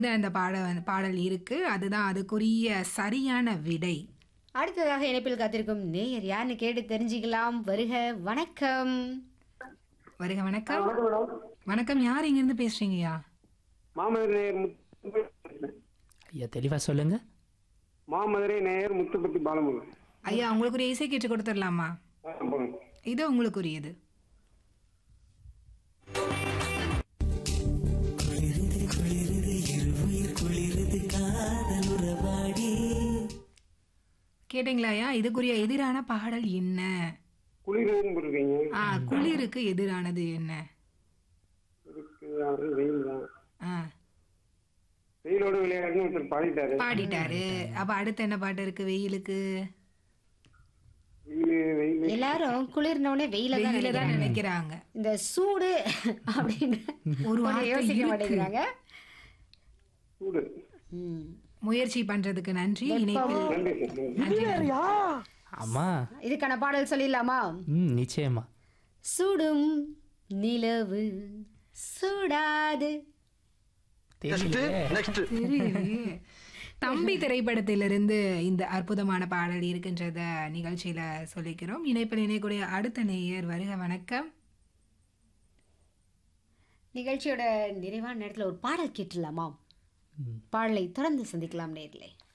அந்த பாட பாடல் இருக்கு அதுதான் அதுக்குரிய சரியான விடை அடுத்ததாக இணைப்பில் காத்திருக்கும் நேயர் யாருன்னு கேட்டு தெரிஞ்சுக்கலாம் வருக வணக்கம் வருக வணக்கம் வணக்கம் மேடம் வணக்கம் யார் இங்க இருந்து பேசுறீங்கய்யா மாமதுரை நேயர் முத்து பேசுறேன். ஐயா தெளிவா சொல்லுங்க மாமதுரை நேயர் முத்துப்பட்டி பாலமுருகன் ஐயா உங்களுக்குரிய இசை கேட்டு கொடுத்துடலாமா ஆ, போங்க. இது உங்களுக்குரியது கேட்டீங்களா ஐயா இதுக்குரிய எதிரான பாடல் என்ன குளிர்னு இருக்கீங்க ஆ குளிருக்கு எதிரானது என்ன இதுக்கு அது வெயில் தான் ஆ வெயிலோட விளையாடுன்னு ஒருத்தர் பாடிட்டாரு பாடிட்டாரு அப்ப அடுத்து என்ன பாட்டு இருக்கு வெயிலுக்கு வெயில் வெயில் எல்லாரும் குளிர்னோடனே வெயில தான் வெயில தான் நினைக்கிறாங்க. நினைக்கிறாங்க இந்த சூடு அப்படின்னு ஒரு கொஞ்சம் வார்த்தை யோசிக்க இருக்கு. மாட்டேங்கிறாங்க சூடு ம். முயற்சி பண்றதுக்கு நன்றி இணைப்பில் நன்றி சார் நன்றி நன்றி ஆமா இதுக்கான பாடல் சொல்லிடலாமா ம் நிச்சயமா சுடும் நிலவு சுடாது தெரியலையே. தெரியலையே. தம்பி திரைப்படத்திலிருந்து இந்த அற்புதமான பாடல் இருக்கின்றத நிகழ்ச்சியில சொல்லிக்கிறோம் இணைப்பில் இணையக்கூடிய அடுத்த நேயர் வருக வணக்கம் நிகழ்ச்சியோட நிறைவான நேரத்துல ஒரு பாடல் கேட்டுடலாமா ம். பாடலை தொடர்ந்து சந்திக்கலாம் நேர்களே